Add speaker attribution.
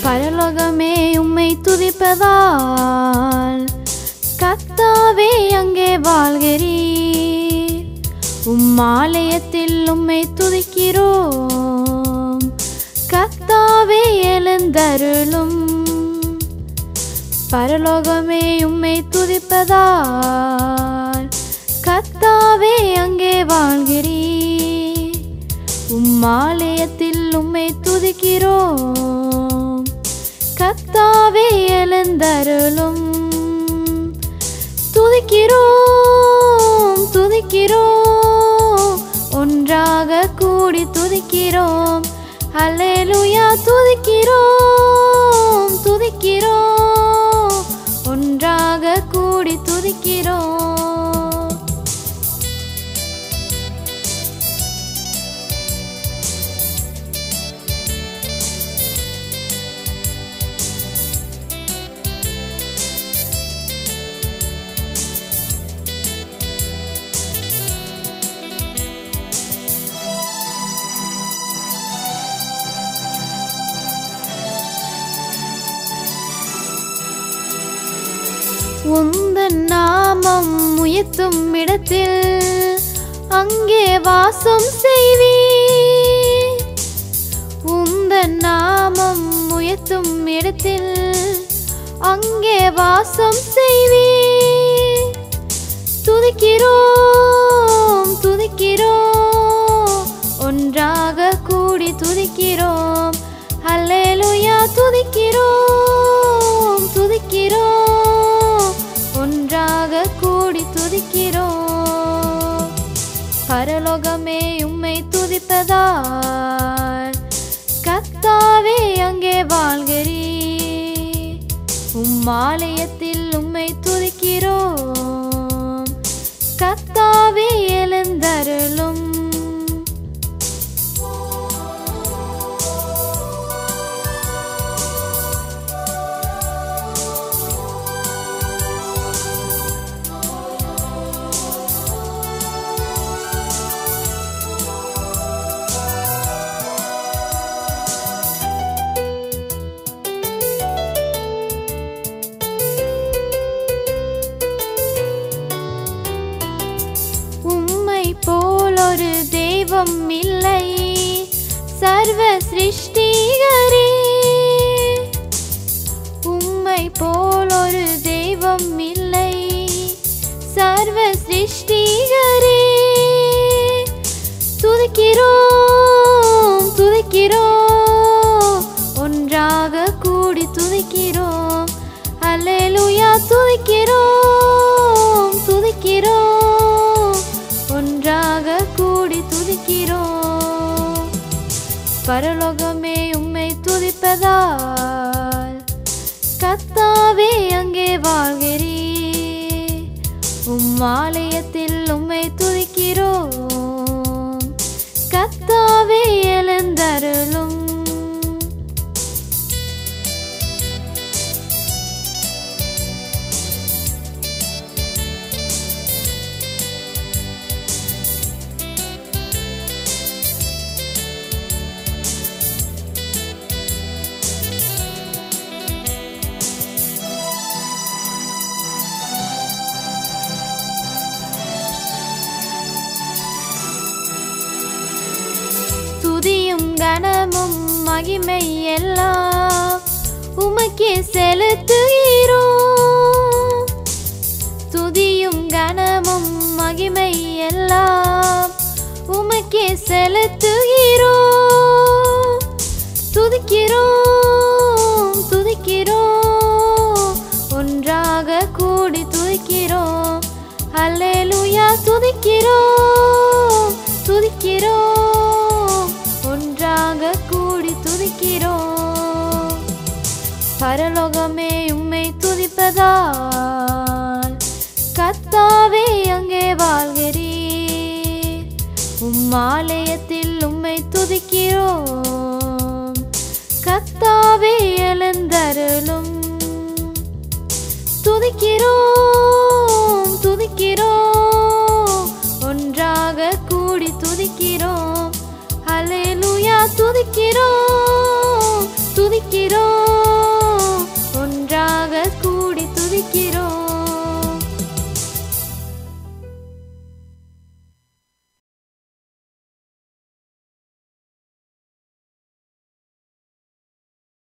Speaker 1: பரலோகமே உம்மை துதிப்பதால் கத்தாவே அங்கே வாழ்கிறீர் உம் ஆலயத்தில் உம்மை துதிக்கிறோம் கத்தாவே எழுந்தருளும் பரலோகமே உம்மை துதிப்பதால் கத்தாவே அங்கே வாழ்கிறீர் உம் ஆலயத்தில் உம்மை துதிக்கிறோம் கத்தாவே எழுந்தருளும் துதிக்கிறோம் துதிக்கிறோம் ஒன்றாக கூடி துதிக்கிறோம் அல்லேலூயா துதிக்கிறோம் துதிக்கிறோம் ஒன்றாக கூடி துதிக்கிறோம் உந்தன் நாமம் உயர்த்தும் இடத்தில் அங்கே வாசம் செய்வீர் உந்தன் நாமம் உயர்த்தும் இடத்தில் அங்கே வாசம் செய்வீர் துதிக்கிறோம் துதிக்கிறோம் ஒன்றாக கூடி துதிக்கிறோம் அல்லேலூயா துதிக்கிறோம் துதிக்கிறோம் ஒன்றாக கூடி துதிக்கிறோம் பரலோகமே உம்மை துதிப்பதால் கத்தாவே அங்கே வாழ்கிறீர் உம் ஆலயத்தில் உம்மை துதிக்கிறோம் கத்தாவே எழுந்தருளும் உம்மை போல் ஒரு தெய்வம் இல்லை சர்வ சிருஷ்டிகரே உம்மை போல் ஒரு தெய்வம் இல்லை சர்வ சிருஷ்டிகரே துதிக்கிறோம் துதிக்கிறோம் ஒன்றாக கூடி துதிக்கிறோம் அல்லேலூயா துதிக்கிறோம் துதிக்கிறோம் ஒன்றாக கூடி துதிக்கிறோம் பரலோகமே உம்மை துதிப்பதால் கத்தாவே அங்கே வாழ்கிறீர் உம் ஆலயத்தில் உம்மை துதிக்கிறோம் கத்தாவே எழுந்தருளும் துதியும் கனமும் மகிமை எல்லாம் உமக்கே செலுத்துகிறோம் துதியும் கனமும் மகிமை எல்லாம் உமக்கே செலுத்துகிறோம் துதிக்கிறோம் துதிக்கிறோம் ஒன்றாக கூடி துதிக்கிறோம் அல்லேலூயா துதிக்கிறோம் துதிக்கிறோம் ஒன்றாக கூடி துதிக்கிறோம் பரலோகமே உம்மை துதிப்பதால் கத்தாவே அங்கே வாழ்கிறீர் உம் ஆலயத்தில் உம்மை துதிக்கிறோம் கத்தாவே எழுந்தருளும் துதிக்கிறோம் துதிக்கிறோம் ஒன்றாக கூடி துதிக்கிறோம் அல்லேலூயா துதிக்கிறோம் துதிக்கிறோம் ஒன்றாக கூடி துதிக்கிறோம்